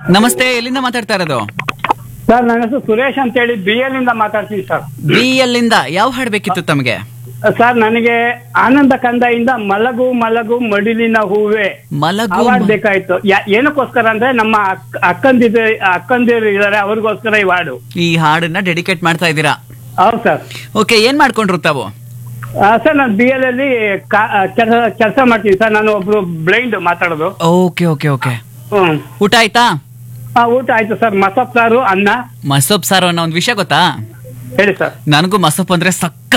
ನಮಸ್ತೆ ಎಲ್ಲಿಂದ ಮಾತಾಡ್ತಾ ಇರೋದು ಸರ್ ನನ್ನ ಹೆಸರು ಸುರೇಶ್ ಅಂತ ಹೇಳಿ ಬಿ ಎಲ್ ಇಂದ ಮಾತಾಡ್ತೀನಿ ಸರ್ ಬಿ ಎಲ್ಲಿಂದ ಯಾವ ಹಾಡ್ ಬೇಕಿತ್ತು ತಮಗೆ ಸರ್ ನನಗೆ ಆನಂದ ಕಂದಯಿಂದ ಮಲಗು ಮಲಗು ಮಡಿಲಿನ ಹೂವೆ ಮಲಗು ಅವಾರ್ಡ್ ಬೇಕಾಯ್ತು ಯಾ- ಏನಕ್ಕೋಸ್ಕರ ಅಂದ್ರೆ ನಮ್ಮ ಅಕ್- ಅಕ್ಕಂದಿದ ಅಕ್ಕಂದಿರು ಇದಾರೆ ಅವ್ರಿಗೋಸ್ಕರ ಈ ವಾರ್ಡು ಈ ಹಾಡನ್ನ ಡೆಡಿಕೇಟ್ ಮಾಡ್ತಾ ಇದ್ದೀರಾ ಹೌದು ಸರ್ ಓಕೆ ಏನ್ ಮಾಡ್ಕೊಂಡ್ರು ತಾವು ಆ, ಸರ್ ನಾನು ಬಿ ಎಲ್ ಅಲ್ಲಿ ಕೆಲಸ ಕೆಲಸ ಮಾಡ್ತೀನಿ ಸರ್ ನಾನು ಒಬ್ರು ಬ್ಲೈಂಡ್ ಮಾತಾಡೋದು ಓಕೆ ಓಕೆ ಓಕೆ ಹ್ಮ್ ಊಟ ಆಯ್ತಾ ಆ, ಊಟ ಆಯ್ತು ಸರ್ ಮಸಪ್ ಸಾರು ಅನ್ನ ಮಸೊಪ್ ಸಾರು ಅನ್ನೋ ಒಂದ್ ವಿಷಯ ಗೊತ್ತಾ ಹೇಳಿ ಸರ್ ನನಗೂ ಮಸೊಪ್ ಅಂದ್ರೆ ಸಕ್ಕ